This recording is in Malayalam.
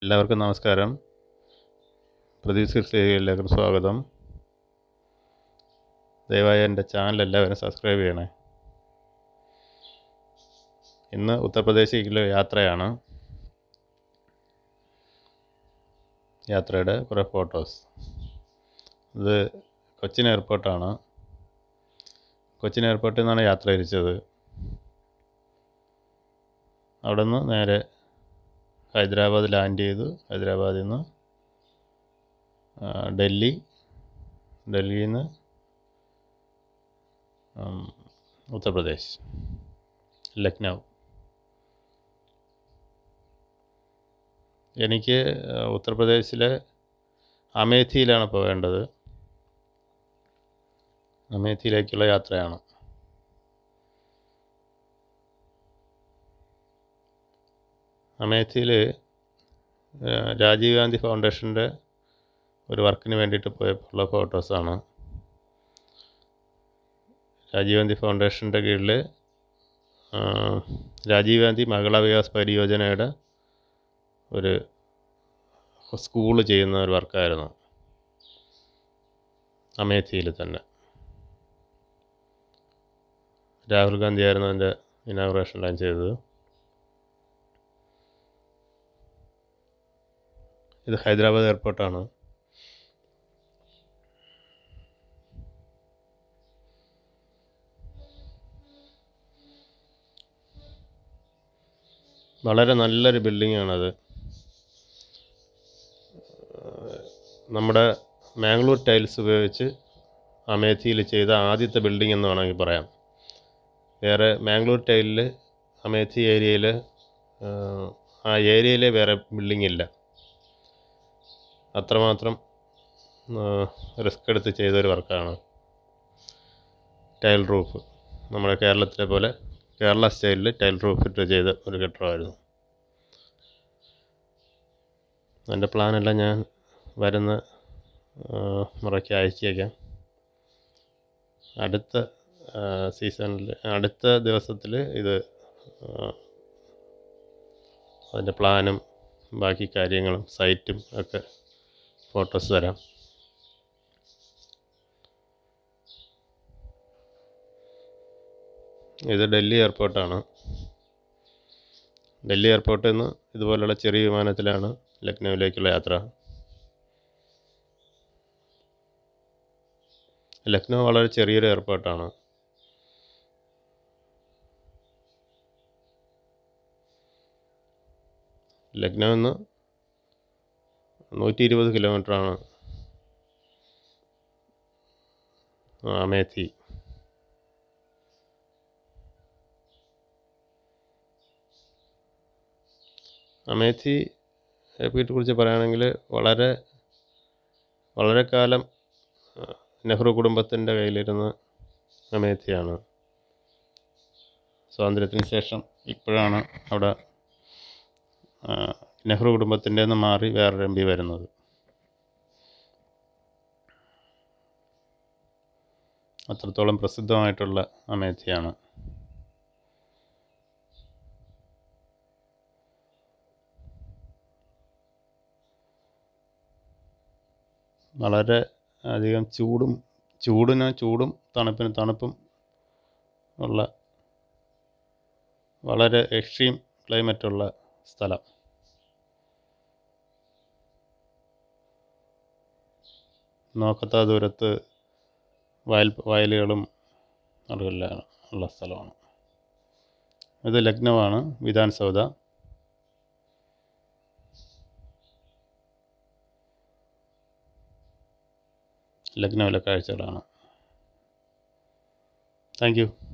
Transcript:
എല്ലാവർക്കും നമസ്കാരം പ്രദീപ് സിക്സിലേക്ക് സ്വാഗതം ദയവായി എൻ്റെ ചാനൽ എല്ലാവരും സബ്സ്ക്രൈബ് ചെയ്യണേ ഇന്ന് ഉത്തർപ്രദേശിലെ യാത്രയാണ് യാത്രയുടെ കുറേ ഫോട്ടോസ് ഇത് കൊച്ചിൻ എയർപോർട്ടാണ് കൊച്ചിൻ എയർപോർട്ടിൽ നിന്നാണ് യാത്ര തിരിച്ചത് അവിടെ നിന്ന് നേരെ ഹൈദരാബാദ് ലാൻഡ് ചെയ്തു ഹൈദരാബാദിൽ നിന്ന് ആ, ഡൽഹി ഡൽഹിയിൽ നിന്ന് ഉം, ഉത്തർപ്രദേശ് ലക്നൗ എനിക്ക് ആ, ഉത്തർപ്രദേശിലെ അമേഠിയിലാണ് പോകേണ്ടത് അമേഠിയിലേക്കുള്ള യാത്രയാണ് അമേഠിയിൽ രാജീവ് ഗാന്ധി ഫൗണ്ടേഷൻ്റെ ഒരു വർക്കിന് വേണ്ടിയിട്ട് പോയപ്പോഴുള്ള ഫോട്ടോസാണ് രാജീവ് ഗാന്ധി ഫൗണ്ടേഷൻ്റെ കീഴിൽ രാജീവ് ഗാന്ധി മഹിളാ വികാസ് പരിയോജനയുടെ ഒരു സ്കൂള് ചെയ്യുന്ന ഒരു വർക്കായിരുന്നു അമേഠിയിൽ തന്നെ രാഹുൽ ഗാന്ധി ആയിരുന്നു അതിൻ്റെ ഇനാഗുറേഷൻ എല്ലാം ചെയ്തത് ഇത് ഹൈദരാബാദ് എയർപോർട്ടാണ് വളരെ നല്ലൊരു ബിൽഡിങ്ങാണത് നമ്മുടെ മാംഗ്ലൂർ ടൈൽസ് ഉപയോഗിച്ച് അമേഠിയിൽ ചെയ്ത ആദ്യത്തെ ബിൽഡിംഗ് എന്ന് വേണമെങ്കിൽ പറയാം വേറെ മാംഗ്ലൂർ ടൈലിൽ അമേഠി ഏരിയയിൽ ആ ഏരിയയിലെ വേറെ ബിൽഡിംഗ് ഇല്ല അത്രമാത്രം റിസ്ക് എടുത്ത് ചെയ്തൊരു വർക്കാണ് ടൈൽ റൂഫ് നമ്മുടെ കേരളത്തിലെ പോലെ കേരള സ്റ്റൈലിൽ ടൈൽ റൂഫ് ഇട്ട് ചെയ്ത ഒരു കെട്ടിടമായിരുന്നു അതിൻ്റെ പ്ലാനെല്ലാം ഞാൻ വരുന്ന ആ, മുറയ്ക്ക് അയച്ചേക്കാം അടുത്ത സീസണിൽ അടുത്ത ദിവസത്തിൽ ഇത് ആ, അതിൻ്റെ പ്ലാനും ബാക്കി കാര്യങ്ങളും സൈറ്റും ഒക്കെ ഫോട്ടോസ് തരാം ഇത് ഡൽഹി എയർപോർട്ടാണ് ഡൽഹി എയർപോർട്ടിൽ നിന്ന് ഇതുപോലുള്ള ചെറിയ വിമാനത്തിലാണ് ലക്നൗവിലേക്കുള്ള യാത്ര ലക്നൗ വളരെ ചെറിയൊരു എയർപോർട്ടാണ് ലക്നൗവിൽ നിന്ന് നൂറ്റി ഇരുപത് കിലോമീറ്ററാണ് അമേഠി അമേഠി എയർപോർട്ടിനെ കുറിച്ച് പറയുകയാണെങ്കിൽ വളരെ വളരെ കാലം ആ, നെഹ്റു കുടുംബത്തിൻ്റെ കയ്യിലിരുന്ന അമേഠിയാണ് സ്വാതന്ത്ര്യത്തിന് ശേഷം ഇപ്പോഴാണ് അവിടെ ആ, നെഹ്റു കുടുംബത്തിൻ്റെ നിന്ന് മാറി വേറൊരു എം പി വരുന്നത് അത്രത്തോളം പ്രസിദ്ധമായിട്ടുള്ള അമേഠിയാണ് വളരെ അധികം ചൂടും ചൂടിന് ചൂടും തണുപ്പിന് തണുപ്പും ഉള്ള വളരെ എക്സ്ട്രീം ക്ലൈമറ്റുള്ള സ്ഥലം നോക്കത്ത ദൂരത്ത് വയൽ വയലുകളും അതുമെല്ലാം ഉള്ള സ്ഥലമാണ് ഇത് ലക്നൗ ആണ് വിധാൻ സൗദ ലക്നൗവിലെ കാഴ്ചകളാണ് താങ്ക് യു